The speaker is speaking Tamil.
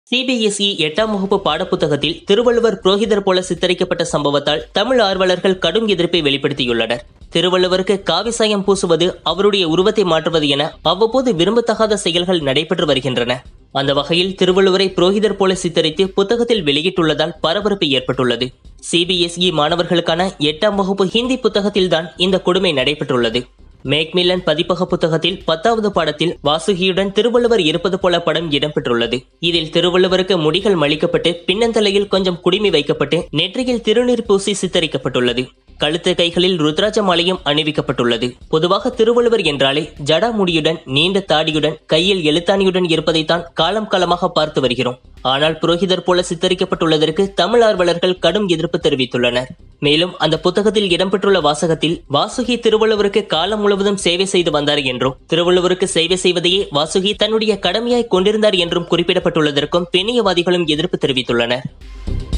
சிபிஎஸ்இ எட்டாம் வகுப்பு பாடப்புத்தகத்தில் திருவள்ளுவர் புரோகிதர் போல சித்தரிக்கப்பட்ட சம்பவத்தால் தமிழ் ஆர்வலர்கள் கடும் எதிர்ப்பை வெளிப்படுத்தியுள்ளனர் திருவள்ளுவருக்கு காவி சாயம் பூசுவது அவருடைய உருவத்தை மாற்றுவது என அவ்வப்போது விரும்பத்தகாத செயல்கள் நடைபெற்று வருகின்றன அந்த வகையில் திருவள்ளுவரை புரோகிதர் போல சித்தரித்து புத்தகத்தில் வெளியிட்டுள்ளதால் பரபரப்பு ஏற்பட்டுள்ளது சிபிஎஸ்இ மாணவர்களுக்கான எட்டாம் வகுப்பு ஹிந்தி புத்தகத்தில்தான் இந்த கொடுமை நடைபெற்றுள்ளது மேக்மில்லன் பதிப்பக புத்தகத்தில் பத்தாவது பாடத்தில் வாசுகியுடன் திருவள்ளுவர் இருப்பது போல படம் இடம்பெற்றுள்ளது இதில் திருவள்ளுவருக்கு முடிகள் மலிக்கப்பட்டு பின்னந்தலையில் கொஞ்சம் குடிமி வைக்கப்பட்டு நெற்றியில் திருநீர் பூசி சித்தரிக்கப்பட்டுள்ளது கழுத்து கைகளில் ருத்ராஜ மாலையும் அணிவிக்கப்பட்டுள்ளது பொதுவாக திருவள்ளுவர் என்றாலே ஜடா முடியுடன் நீண்ட தாடியுடன் கையில் எழுத்தாணியுடன் இருப்பதைத்தான் காலம் காலமாக பார்த்து வருகிறோம் ஆனால் புரோகிதர் போல சித்தரிக்கப்பட்டுள்ளதற்கு தமிழ் ஆர்வலர்கள் கடும் எதிர்ப்பு தெரிவித்துள்ளனர் மேலும் அந்த புத்தகத்தில் இடம்பெற்றுள்ள வாசகத்தில் வாசுகி திருவள்ளுவருக்கு காலம் முழுவதும் சேவை செய்து வந்தார் என்றும் திருவள்ளுவருக்கு சேவை செய்வதையே வாசுகி தன்னுடைய கடமையாய் கொண்டிருந்தார் என்றும் குறிப்பிடப்பட்டுள்ளதற்கும் பெண்ணியவாதிகளும் எதிர்ப்பு தெரிவித்துள்ளனர்